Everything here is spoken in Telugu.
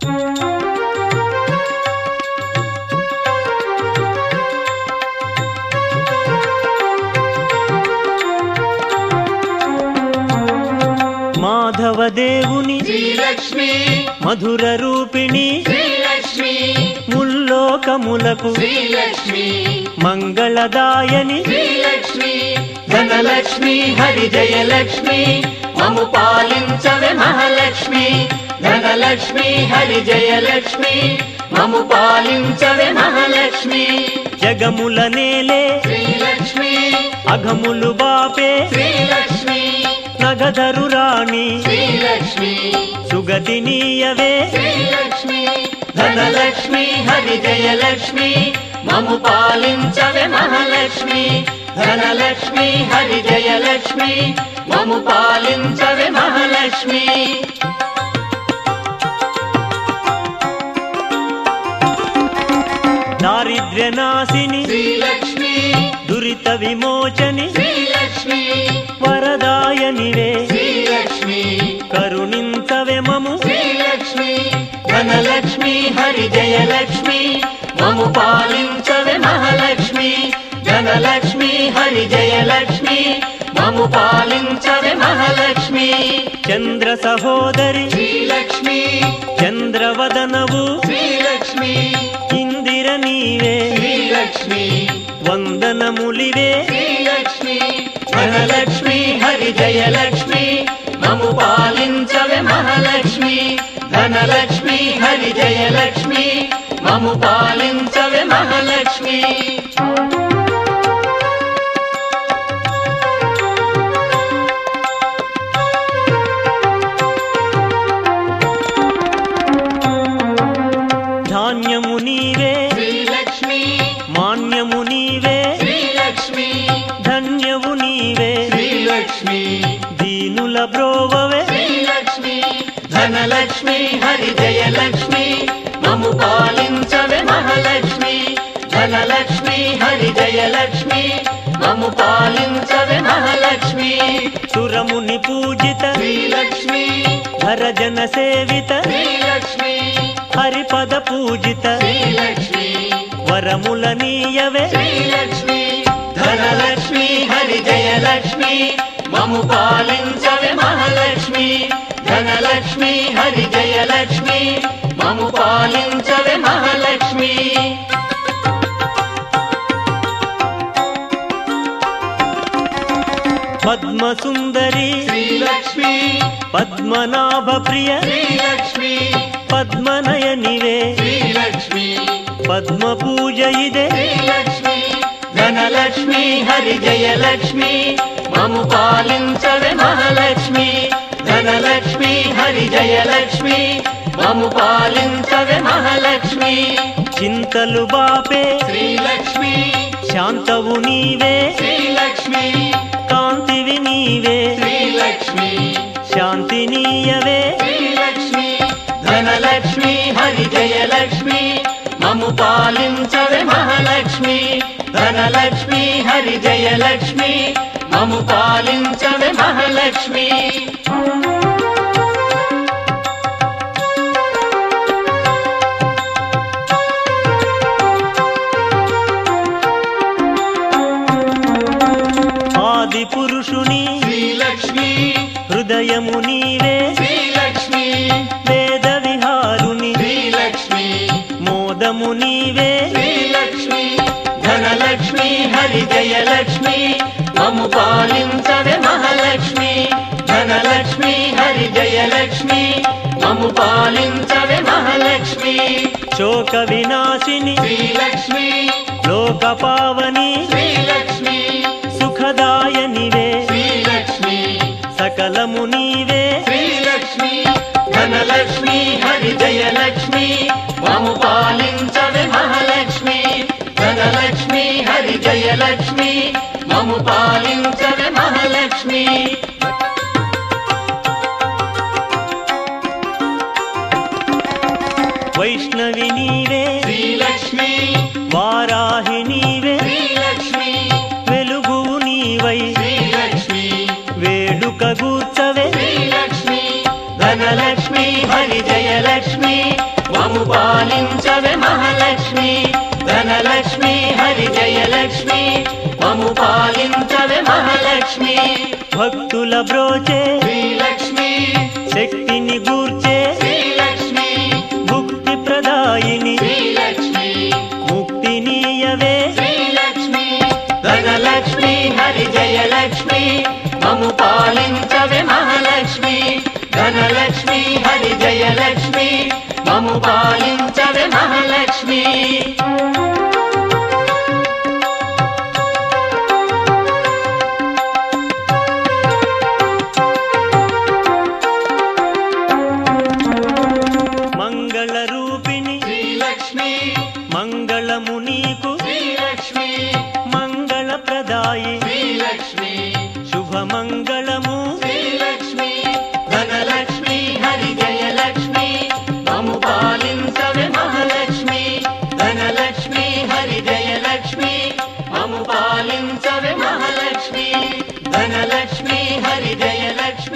మాధవ దేవుని శ్రీలక్ష్మి మధుర రూపిణి శ్రీలక్ష్మి ముల్లోకములకు శ్రీలక్ష్మి మంగళదాయని శ్రీలక్ష్మి ధనలక్ష్మి హరి జయలక్ష్మి మము పాలించవే మహాలక్ష్మి ధనలక్ష్మి హరి జయలక్ష్మి మము పాలించవే మహాలక్ష్మి జగముల నేలే శ్రీలక్ష్మి అఘములు బాపే శ్రీలక్ష్మి నగధరు రాణి శ్రీలక్ష్మి సుగతి నీయవే శ్రీలక్ష్మి ధనలక్ష్మి హరి జయలక్ష్మి మము పాలించవే మహాలక్ష్మి ధనలక్ష్మి హరి జయలక్ష్మి మము పాలించవే మహాలక్ష్మి దారిద్ర్య నాశిని శ్రీలక్ష్మి దురిత విమోచని శ్రీలక్ష్మి వరదాయనివే శ్రీలక్ష్మి కరుణించవే మము శ్రీలక్ష్మి ధనలక్ష్మి హరి జయలక్ష్మి మము పాలించవే మహాలక్ష్మి ధనలక్ష్మి హరి జయలక్ష్మి మము పాలించవే మహాలక్ష్మి చంద్ర సహోదరి శ్రీలక్ష్మి చంద్రవదనవు శ్రీలక్ష్మి ఇందిర నీవే శ్రీలక్ష్మి వందనములివే శ్రీలక్ష్మి ధనలక్ష్మి హరి జయలక్ష్మి మము పాలించవే మహాలక్ష్మి ధనలక్ష్మి హరి జయలక్ష్మి మము పాలించవే మహాలక్ష్మి ధాన్యము నీవే శ్రీలక్ష్మి మాన్యము నీవే శ్రీలక్ష్మి ధన్యవు నీవే శ్రీలక్ష్మి దీనుల బ్రోవవే శ్రీలక్ష్మి ధనలక్ష్మి హరి జయలక్ష్మి మము పాలించవే మహాలక్ష్మి ధనలక్ష్మి హరి జయలక్ష్మి మము పాలించవే మహాలక్ష్మి సురముని పూజిత శ్రీలక్ష్మి హరజన సేవిత శ్రీలక్ష్మి హరిపద పూజిత శ్రీలక్ష్మి వరముల నీయవే శ్రీలక్ష్మి ధనలక్ష్మి హరి జయలక్ష్మి మము పాలించవే మహాలక్ష్మి ధనలక్ష్మి హరి జయలక్ష్మి మము పాలించవే మహాలక్ష్మి పద్మ సుందరి శ్రీలక్ష్మి పద్మనాభ ప్రియ శ్రీలక్ష్మి పద్మనయనివే శ్రీలక్ష్మి పద్మ పూజ ఇదే శ్రీలక్ష్మి ధనలక్ష్మి హరి జయలక్ష్మి మము పాలించవే మహాలక్ష్మి ధనలక్ష్మి హరి జయలక్ష్మి మము పాలించవే మహాలక్ష్మి చింతలు బాపే శ్రీలక్ష్మి శాంతవు నీవే శ్రీలక్ష్మి కాంతివి నీవే శ్రీలక్ష్మి శాంతి నీయవే శ్రీలక్ష్మి ధనలక్ష్మి హరి జయలక్ష్మి మము పాలించవే మహాలక్ష్మి ధనలక్ష్మి హరి జయలక్ష్మి మము పాలించవే మహాలక్ష్మి ఆది పురుషుని శ్రీలక్ష్మి హృదయము నీవే శ్రీలక్ష్మి వేద విహారుని శ్రీలక్ష్మి మోదము నీవే శ్రీలక్ష్మి ధనలక్ష్మి హరి జయలక్ష్మి మము పాలించవే మహాలక్ష్మి ధనలక్ష్మి హరి జయలక్ష్మి మము పాలించవే మహాలక్ష్మి శోక వినాశిని శ్రీలక్ష్మి లోక పావని శ్రీలక్ష్మి సుఖదాయనివే శ్రీలక్ష్మి సకలము నీవే శ్రీలక్ష్మి ధనలక్ష్మి హరి జయలక్ష్మి మము పాలించవే మహాలక్ష్మి ధనలక్ష్మి హరి జయలక్ష్మి మము పాలించవే మహాలక్ష్మి వైష్ణవి నీవే శ్రీలక్ష్మి వారాహి నీవే శ్రీలక్ష్మి వెలుగువు నీవై శ్రీలక్ష్మి వేడుక గూర్చవే శ్రీలక్ష్మి ధన ధనలక్ష్మి హరి జయలక్ష్మి మము పాలించవే మహాలక్ష్మి ధనలక్ష్మి హరి జయలక్ష్మి మము పాలించవే మహాలక్ష్మి భక్తుల బ్రోచే శ్రీలక్ష్మి శక్తిని గూర్చే శ్రీలక్ష్మి భుక్తి ప్రదాయిని శ్రీలక్ష్మి ముక్తినీయవే శ్రీలక్ష్మి ధనలక్ష్మి హరి జయలక్ష్మి మము పాలించవే మహాలక్ష్మి ధనలక్ష్మి హరి జయలక్ష్మి మము పాలించవే మహాలక్ష్మి మంగళ రూపిణి శ్రీలక్ష్మి మంగళము నీకు శ్రీలక్ష్మి మంగళ ప్రదాయి శ్రీలక్ష్మి శుభమంగళము శ్రీలక్ష్మి ధనలక్ష్మి హరి జయలక్ష్మి మము పాలించవే మహాలక్ష్మి ధనలక్ష్మి హరి జయలక్ష్మి మము పాలించవే మహాలక్ష్మి ధనలక్ష్మి హరి జయలక్ష్మి